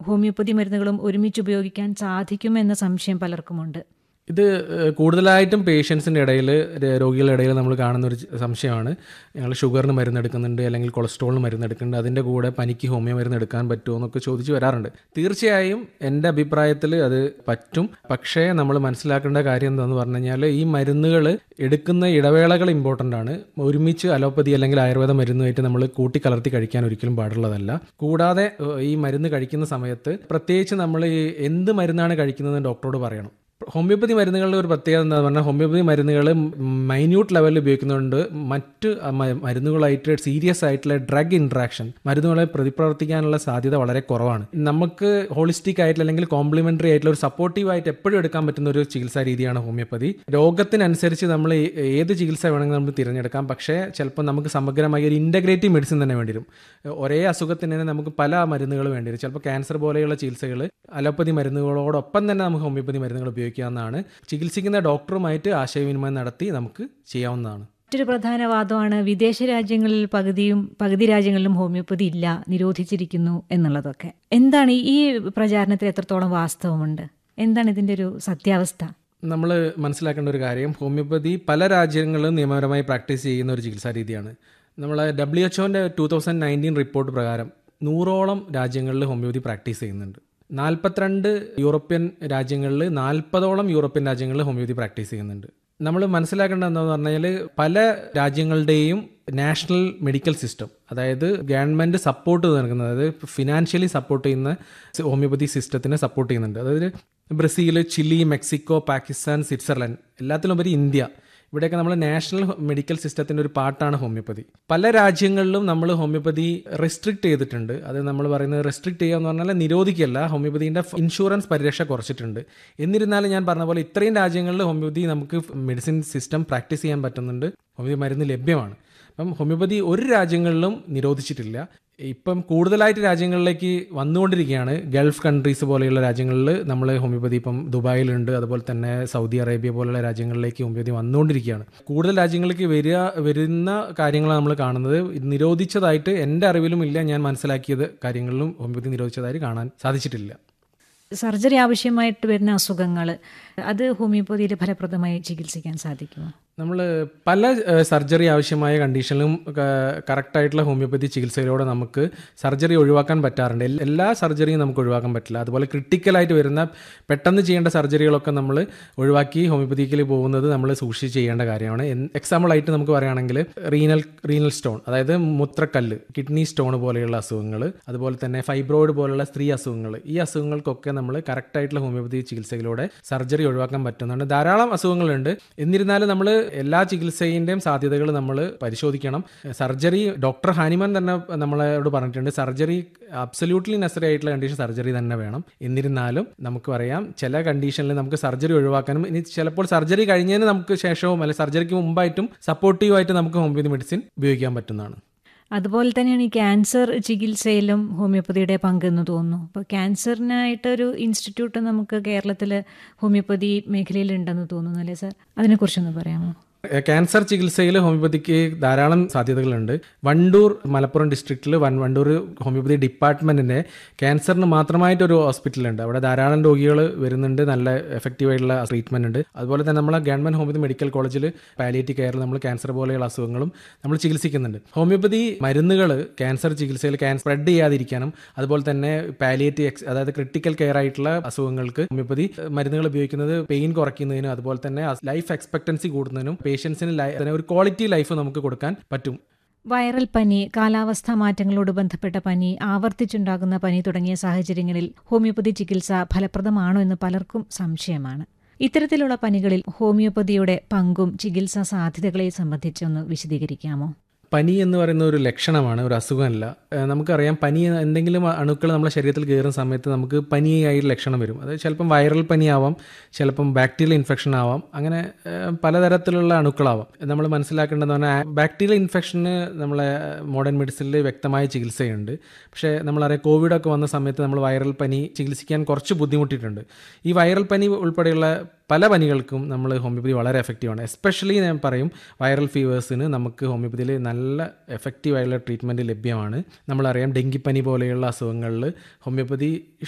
homeopathy മരുന്നുകളും ഒരുമിച്ച് ഉപയോഗിക്കാൻ സാധിക്കുമെന്ന സംശയം പലർക്കുമുണ്ട് ഇത് ഏഹ്, കൂടുതലായിട്ടും പേഷ്യൻസിൻ്റെ ഇടയിൽ രോഗികളുടെ ഇടയിൽ നമ്മൾ കാണുന്ന ഒരു സംശയമാണ് ഞങ്ങൾ ഷുഗറിന് മരുന്നെടുക്കുന്നുണ്ട് അല്ലെങ്കിൽ കൊളസ്ട്രോളിന് മരുന്നെടുക്കുന്നുണ്ട് അതിൻ്റെ കൂടെ പനിക്ക് ഹോമിയോ മരുന്ന് എടുക്കാൻ പറ്റുമോ എന്നൊക്കെ ചോദിച്ച് വരാറുണ്ട് തീർച്ചയായും എൻ്റെ അഭിപ്രായത്തിൽ അത് പറ്റും പക്ഷേ നമ്മൾ മനസ്സിലാക്കേണ്ട കാര്യം എന്താണെന്ന് പറഞ്ഞു കഴിഞ്ഞാൽ ഈ മരുന്നുകൾ എടുക്കുന്ന ഇടവേളകൾ ഇമ്പോർട്ടൻ്റ് ആണ് ഒരുമിച്ച് അലോപ്പതി അല്ലെങ്കിൽ ആയുർവേദ മരുന്നുമായിട്ട് നമ്മൾ കൂട്ടിക്കലർത്തി കഴിക്കാൻ ഒരിക്കലും പാടുള്ളതല്ല കൂടാതെ ഏഹ്, ഈ മരുന്ന് കഴിക്കുന്ന സമയത്ത് പ്രത്യേകിച്ച് നമ്മൾ ഈ എന്ത് മരുന്നാണ് കഴിക്കുന്നതെന്ന് ഡോക്ടറോട് പറയണം ഹോമിയോപ്പതി മരുന്നുകളുടെ ഒരു പ്രത്യേകത എന്താ പറഞ്ഞാൽ ഹോമിയോപ്പതി മരുന്നുകൾ മൈന്യൂട്ട് ലെവലിൽ ഉപയോഗിക്കുന്നതുകൊണ്ട് മറ്റ് മ- മരുന്നുകളായിട്ട് സീരിയസ് ആയിട്ടുള്ള ഡ്രഗ് ഇൻട്രാക്ഷൻ മരുന്നുകളെ പ്രതിപ്രവർത്തിക്കാനുള്ള സാധ്യത വളരെ കുറവാണ് നമുക്ക് ഹോളിസ്റ്റിക് ആയിട്ടുള്ള അല്ലെങ്കിൽ കോംപ്ലിമെന്ററി ആയിട്ടുള്ള ഒരു സപ്പോർട്ടീവ് ആയിട്ട് എപ്പോഴും എടുക്കാൻ പറ്റുന്ന ഒരു ചികിത്സാ രീതിയാണ് ഹോമിയോപ്പതി രോഗത്തിനനുസരിച്ച് നമ്മൾ ഏ- ഏത് ചികിത്സ വേണമെങ്കിൽ നമുക്ക് തിരഞ്ഞെടുക്കാം പക്ഷേ ചിലപ്പോൾ നമുക്ക് സമഗ്രമായ ഒരു ഇൻ്റഗ്രേറ്റീവ് മെഡിസിൻ തന്നെ വേണ്ടി വരും ഒരേ അസുഖത്തിന് തന്നെ നമുക്ക് പല മരുന്നുകൾ വേണ്ടി വരും ചിലപ്പോൾ ക്യാൻസർ പോലെയുള്ള ചികിത്സകൾ അലോപ്പതി മരുന്നുകളോടൊപ്പം തന്നെ നമുക്ക് ഹോമിയോപ്പതി മരുന്നുകൾ ഉപയോഗിക്കാവുന്നതാണ് ചികിത്സിക്കുന്ന ഡോക്ടറുമായിട്ട് ആശയവിനിമയം നടത്തി നമുക്ക് ചെയ്യാവുന്നതാണ് മറ്റൊരു പ്രധാന വാദമാണ് വിദേശ രാജ്യങ്ങളിൽ പകുതിയും പകുതി രാജ്യങ്ങളിലും ഹോമിയോപ്പതി ഇല്ല നിരോധിച്ചിരിക്കുന്നു എന്നുള്ളതൊക്കെ എന്താണ് ഈ പ്രചാരണത്തിൽ എത്രത്തോളം വാസ്തവമുണ്ട് എന്താണ് ഇതിന്റെ ഒരു സത്യാവസ്ഥ നമ്മൾ മനസ്സിലാക്കേണ്ട ഒരു കാര്യം ഹോമിയോപ്പതി പല രാജ്യങ്ങളിലും നിയമപരമായി പ്രാക്ടീസ് ചെയ്യുന്ന ഒരു ചികിത്സാ രീതിയാണ് നമ്മൾ ഡബ്ല്യു എച്ച്ഒൻ്റെ ടൂ തൗസൻഡ് നയൻറ്റീൻ റിപ്പോർട്ട് പ്രകാരം നൂറോളം രാജ്യങ്ങളിൽ ഹോമിയോപ്പതി പ്രാക്ടീസ് ചെയ്യുന്നുണ്ട് നാൽപ്പത്തിരണ്ട് യൂറോപ്യൻ രാജ്യങ്ങളിൽ നാൽപ്പതോളം യൂറോപ്യൻ രാജ്യങ്ങളിൽ ഹോമിയോപ്പതി പ്രാക്ടീസ് ചെയ്യുന്നുണ്ട് നമ്മൾ മനസ്സിലാക്കേണ്ടത് എന്താണെന്ന് പറഞ്ഞാൽ പല രാജ്യങ്ങളുടെയും നാഷണൽ മെഡിക്കൽ സിസ്റ്റം അതായത് ഗവൺമെൻറ് സപ്പോർട്ട് നൽകുന്നത് അതായത് ഫിനാൻഷ്യലി സപ്പോർട്ട് ചെയ്യുന്ന ഹോമിയോപ്പതി സിസ്റ്റത്തിനെ സപ്പോർട്ട് ചെയ്യുന്നുണ്ട് അതായത് Brazil Chile Mexico Pakistan Switzerland എല്ലാത്തിലുപരി ഇന്ത്യ ഇവിടെയൊക്കെ നമ്മൾ നാഷണൽ മെഡിക്കൽ സിസ്റ്റത്തിൻ്റെ ഒരു പാർട്ടാണ് ഹോമിയോപ്പതി പല രാജ്യങ്ങളിലും നമ്മൾ ഹോമിയോപ്പതി റെസ്ട്രിക്ട് ചെയ്തിട്ടുണ്ട് അത് നമ്മൾ പറയുന്നത് റെസ്ട്രിക്ട് ചെയ്യുക എന്ന് പറഞ്ഞാൽ നിരോധിക്കല്ല ഹോമിയോപ്പതിൻ്റെ ഇൻഷുറൻസ് പരിരക്ഷ കുറച്ചിട്ടുണ്ട് എന്നിരുന്നാലും ഞാൻ പറഞ്ഞ പോലെ ഇത്രയും രാജ്യങ്ങളിൽ ഹോമിയോപ്പതി നമുക്ക് മെഡിസിൻ സിസ്റ്റം പ്രാക്ടീസ് ചെയ്യാൻ പറ്റുന്നുണ്ട് ഹോമിയോപ്പതി മരുന്ന് ലഭ്യമാണ് അപ്പം ഹോമിയോപ്പതി ഒരു രാജ്യങ്ങളിലും നിരോധിച്ചിട്ടില്ല ഇപ്പം കൂടുതലായിട്ട് രാജ്യങ്ങളിലേക്ക് വന്നുകൊണ്ടിരിക്കുകയാണ് ഗൾഫ് കൺട്രീസ് പോലെയുള്ള രാജ്യങ്ങളിൽ നമ്മൾ ഹോമിയോപ്പതി ഇപ്പം ദുബായിലുണ്ട് അതുപോലെ തന്നെ സൗദി അറേബ്യ പോലുള്ള രാജ്യങ്ങളിലേക്ക് ഹോമിയോപ്പതി വന്നുകൊണ്ടിരിക്കുകയാണ് കൂടുതൽ രാജ്യങ്ങളിലേക്ക് വരിക വരുന്ന കാര്യങ്ങളാണ് നമ്മൾ കാണുന്നത് ഇത് നിരോധിച്ചതായിട്ട് എൻ്റെ അറിവിലും ഇല്ല ഞാൻ മനസ്സിലാക്കിയത് കാര്യങ്ങളിലും ഹോമിയോപ്പതി നിരോധിച്ചതായിട്ട് കാണാൻ സാധിച്ചിട്ടില്ല സർജറി ആവശ്യമായിട്ട് വരുന്ന അസുഖങ്ങൾ അത് ഹോമിയോപ്പതിയിൽ ഫലപ്രദമായി ചികിത്സിക്കാൻ സാധിക്കുമോ നമ്മൾ പല സർജറി ആവശ്യമായ കണ്ടീഷനിലും കറക്റ്റായിട്ടുള്ള ഹോമിയോപ്പതി ചികിത്സയിലൂടെ നമുക്ക് സർജറി ഒഴിവാക്കാൻ പറ്റാറുണ്ട് എൽ- എല്ലാ സർജറിയും നമുക്ക് ഒഴിവാക്കാൻ പറ്റില്ല അതുപോലെ ക്രിട്ടിക്കലായിട്ട് വരുന്ന പെട്ടെന്ന് ചെയ്യേണ്ട സർജറികളൊക്കെ നമ്മൾ ഒഴിവാക്കി ഹോമിയോപ്പതിക്കൽ പോകുന്നത് നമ്മൾ സൂക്ഷിച്ച് ചെയ്യേണ്ട കാര്യമാണ് എക്സാമ്പിൾ ആയിട്ട് നമുക്ക് പറയുകയാണെങ്കിൽ റീനൽ റീനൽ സ്റ്റോൺ അതായത് മൂത്രക്കല്ല് കിഡ്നി സ്റ്റോൺ പോലെയുള്ള അസുഖങ്ങൾ അതുപോലെ തന്നെ ഫൈബ്രോയിഡ് പോലുള്ള സ്ത്രീ അസുഖങ്ങൾ ഈ അസുഖങ്ങൾക്കൊക്കെ നമ്മൾ കറക്റ്റായിട്ടുള്ള ഹോമിയോപ്പതി ചികിത്സയിലൂടെ സർജറി ഒഴിവാക്കാൻ പറ്റുന്നുണ്ട് ധാരാളം അസുഖങ്ങളുണ്ട് എന്നിരുന്നാലും നമ്മൾ എല്ലാ ചികിത്സയിൻ്റെയും സാധ്യതകൾ നമ്മൾ പരിശോധിക്കണം സർജറി ഡോക്ടർ ഹാനിമാൻ തന്നെ നമ്മളോട് പറഞ്ഞിട്ടുണ്ട് സർജറി അബ്സല്യൂട്ട്ലി നെസറി ആയിട്ടുള്ള കണ്ടീഷൻ സർജറി തന്നെ വേണം എന്നിരുന്നാലും നമുക്ക് പറയാം ചില കണ്ടീഷനിൽ നമുക്ക് സർജറി ഒഴിവാക്കാനും ഇനി ചിലപ്പോൾ സർജറി കഴിഞ്ഞതിന് നമുക്ക് ശേഷവും അല്ലെങ്കിൽ സർജറിക്ക് മുമ്പായിട്ടും സപ്പോർട്ടീവായിട്ട് നമുക്ക് ഹോമിയോപ്പതി മെഡിസിൻ ഉപയോഗിക്കാൻ പറ്റുന്നതാണ് അതുപോലെ തന്നെയാണ് ഈ ക്യാൻസർ ചികിത്സയിലും ഹോമിയോപ്പതിയുടെ പങ്കെന്ന് തോന്നുന്നു അപ്പോൾ ക്യാൻസറിനായിട്ട് ഒരു ഇൻസ്റ്റിറ്റ്യൂട്ട് നമുക്ക് കേരളത്തിൽ ഹോമിയോപ്പതി മേഖലയിൽ ഉണ്ടെന്ന് തോന്നുന്നു അല്ലേ സാർ അതിനെക്കുറിച്ചൊന്ന് പറയാമോ ക്യാൻസർ ചികിത്സയിൽ ഹോമിയോപ്പതിക്ക് ധാരാളം സാധ്യതകളുണ്ട് വണ്ടൂർ മലപ്പുറം ഡിസ്ട്രിക്റ്റിൽ വൺ വണ്ടൂർ ഹോമിയോപ്പതി ഡിപ്പാർട്ട്മെന്റിന്റെ ക്യാൻസറിന് മാത്രമായിട്ട് ഒരു ഹോസ്പിറ്റലുണ്ട് അവിടെ ധാരാളം രോഗികൾ വരുന്നുണ്ട് നല്ല എഫക്റ്റീവ് ആയിട്ടുള്ള ട്രീറ്റ്മെന്റ് ഉണ്ട് അതുപോലെ തന്നെ നമ്മളെ ഗവൺമെന്റ് ഹോമിയോപ്പതി മെഡിക്കൽ കോളേജിൽ പാലിയേറ്റീവ് കെയറിൽ നമ്മൾ ക്യാൻസർ പോലെയുള്ള അസുഖങ്ങളും നമ്മൾ ചികിത്സിക്കുന്നുണ്ട് ഹോമിയോപ്പതി മരുന്നുകൾ ക്യാൻസർ ചികിത്സയിൽ ക്യാൻസർ സ്പ്രെഡ് ചെയ്യാതിരിക്കാനും അതുപോലെ തന്നെ പാലിയേറ്റീവ് എക്സ് അതായത് ക്രിട്ടിക്കൽ കെയർ ആയിട്ടുള്ള അസുഖങ്ങൾക്ക് ഹോമിയോപ്പതി മരുന്നുകൾ ഉപയോഗിക്കുന്നത് പെയിൻ കുറയ്ക്കുന്നതിനും അതുപോലെ തന്നെ ലൈഫ് എക്സ്പെക്ടൻസി കൂടുന്നതിനും പേഷ്യൻസിന് ഒരു ക്വാളിറ്റി ലൈഫ് നമുക്ക് കൊടുക്കാൻ പറ്റും വൈറൽ പനി കാലാവസ്ഥാ മാറ്റങ്ങളോട് ബന്ധപ്പെട്ട പനി ആവർത്തിച്ചുണ്ടാകുന്ന പനി തുടങ്ങിയ സാഹചര്യങ്ങളിൽ ഹോമിയോപ്പതി ചികിത്സ ഫലപ്രദമാണോ എന്ന് പലർക്കും സംശയമാണ് ഇത്തരത്തിലുള്ള പനികളിൽ ഹോമിയോപ്പതിയുടെ പങ്കും ചികിത്സാ സാധ്യതകളെ സംബന്ധിച്ചൊന്ന് വിശദീകരിക്കാമോ പനി എന്ന് പറയുന്ന ഒരു ലക്ഷണമാണ് ഒരു അസുഖമല്ല ഏഹ് നമുക്കറിയാം പനി എന്തെങ്കിലും അണുക്കൾ നമ്മുടെ ശരീരത്തിൽ കയറുന്ന സമയത്ത് നമുക്ക് പനിയായി ലക്ഷണം വരും അത് ചിലപ്പം വൈറൽ പനി ആവാം ചിലപ്പം ബാക്ടീരിയൽ ഇൻഫെക്ഷൻ ആവാം അങ്ങനെ ഏഹ് പലതരത്തിലുള്ള അണുക്കളാവാം നമ്മൾ മനസ്സിലാക്കേണ്ടതെന്ന് പറഞ്ഞാൽ ബാക്ടീരിയൽ ഇൻഫെക്ഷന് നമ്മളെ മോഡേൺ മെഡിസിനിൽ വ്യക്തമായ ചികിത്സയുണ്ട് പക്ഷേ നമ്മളറിയാം കോവിഡൊക്കെ വന്ന സമയത്ത് നമ്മൾ വൈറൽ പനി ചികിത്സിക്കാൻ കുറച്ച് ബുദ്ധിമുട്ടിയിട്ടുണ്ട് ഈ വൈറൽ പനി ഉൾപ്പെടെയുള്ള പല പനികൾക്കും നമ്മൾ ഹോമിയോപ്പതി വളരെ എഫക്റ്റീവാണ് എസ്പെഷ്യലി ഞാൻ പറയും വൈറൽ ഫീവേഴ്സിന് നമുക്ക് ഹോമിയോപ്പതിയിൽ നല്ല എഫക്റ്റീവ് ആയിട്ടുള്ള ട്രീറ്റ്മെൻറ്റ് ലഭ്യമാണ് നമ്മളറിയാം ഡെങ്കിപ്പനി പോലെയുള്ള അസുഖങ്ങളിൽ ഹോമിയോപ്പതി